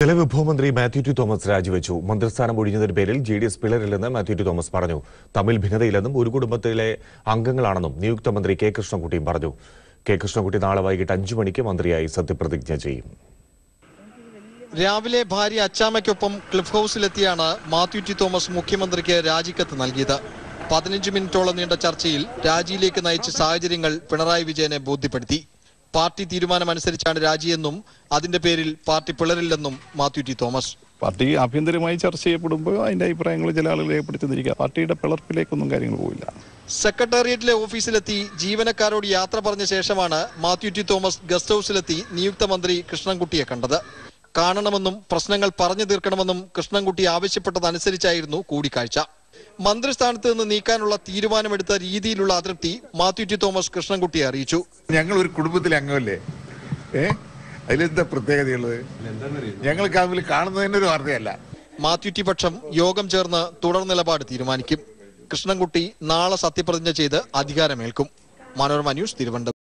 ജലവിഭവ മന്ത്രി മാത്യു ടി തോമസ് രാജിവെച്ചു മന്ത്രിസ്ഥാനം ഒഴിഞ്ഞതിന് പേരിൽ ജെ ഡി എസ് പിളരില്ലെന്ന് മാത്യു ടി തോമസ് പറഞ്ഞു തമ്മിൽ ഭിന്നതയില്ലെന്നും ഒരു കുടുംബത്തിലെ അംഗങ്ങളാണെന്നും നിയുക്ത മന്ത്രി കെ കൃഷ്ണൻകുട്ടിയും പറഞ്ഞു കെ കൃഷ്ണൻകുട്ടി നാളെ വൈകിട്ട് അഞ്ചു മണിക്ക് മന്ത്രിയായി സത്യപ്രതിജ്ഞ ചെയ്യും രാവിലെ ഭാര്യ അച്ചാമ്മയ്ക്കൊപ്പം ക്ലിഫ് ഹൌസിലെത്തിയാണ് മാത്യു ടി തോമസ് മുഖ്യമന്ത്രിക്ക് രാജിക്കത്ത് നൽകിയത് പതിനഞ്ച് മിനിറ്റോളം നീണ്ട ചർച്ചയിൽ രാജിയിലേക്ക് നയിച്ച സാഹചര്യങ്ങൾ പിണറായി വിജയനെ ബോധ്യപ്പെടുത്തി പാർട്ടി തീരുമാനമനുസരിച്ചാണ് രാജിയെന്നും അതിന്റെ പേരിൽ പാർട്ടി പിളരില്ലെന്നും മാത്യു ടി തോമസ് പാർട്ടി ആഭ്യന്തരമായി ചർച്ച ചെയ്യപ്പെടുമ്പോൾ അതിന്റെ അഭിപ്രായങ്ങൾ ചില ആളുകൾ രേഖപ്പെടുത്തുന്നിരിക്കുക പാർട്ടിയുടെ പിളർപ്പിലേക്കൊന്നും കാര്യങ്ങൾ പോയില്ല സെക്രട്ടേറിയറ്റിലെ ഓഫീസിലെത്തി ജീവനക്കാരോട് യാത്ര പറഞ്ഞ ശേഷമാണ് മാത്യു ടി തോമസ് ഗസ്റ്റ് ഹൌസിലെത്തി നിയുക്ത മന്ത്രി കൃഷ്ണൻകുട്ടിയെ കണ്ടത് കാണണമെന്നും പ്രശ്നങ്ങൾ പറഞ്ഞു തീർക്കണമെന്നും കൃഷ്ണൻകുട്ടി ആവശ്യപ്പെട്ടതനുസരിച്ചായിരുന്നു കൂടിക്കാഴ്ച മന്ത്രിസ്ഥാനത്ത് നിന്ന് നീക്കാനുള്ള തീരുമാനമെടുത്ത രീതിയിലുള്ള അതൃപ്തി മാത്യു ടി തോമസ് കൃഷ്ണൻകുട്ടിയെ അറിയിച്ചു ഞങ്ങൾ ഒരു കുടുംബത്തിലെ അംഗമല്ലേ ഏ അതിലെന്താ പ്രത്യേകതയുള്ളത് ഞങ്ങൾ തമ്മിൽ കാണുന്നതിന് ഒരു വാർത്തയല്ല മാത്യു ടി പക്ഷം യോഗം ചേർന്ന് തുടർ നിലപാട് തീരുമാനിക്കും കൃഷ്ണൻകുട്ടി നാളെ സത്യപ്രതിജ്ഞ ചെയ്ത് അധികാരമേൽക്കും മനോരമ ന്യൂസ് തിരുവനന്തപുരം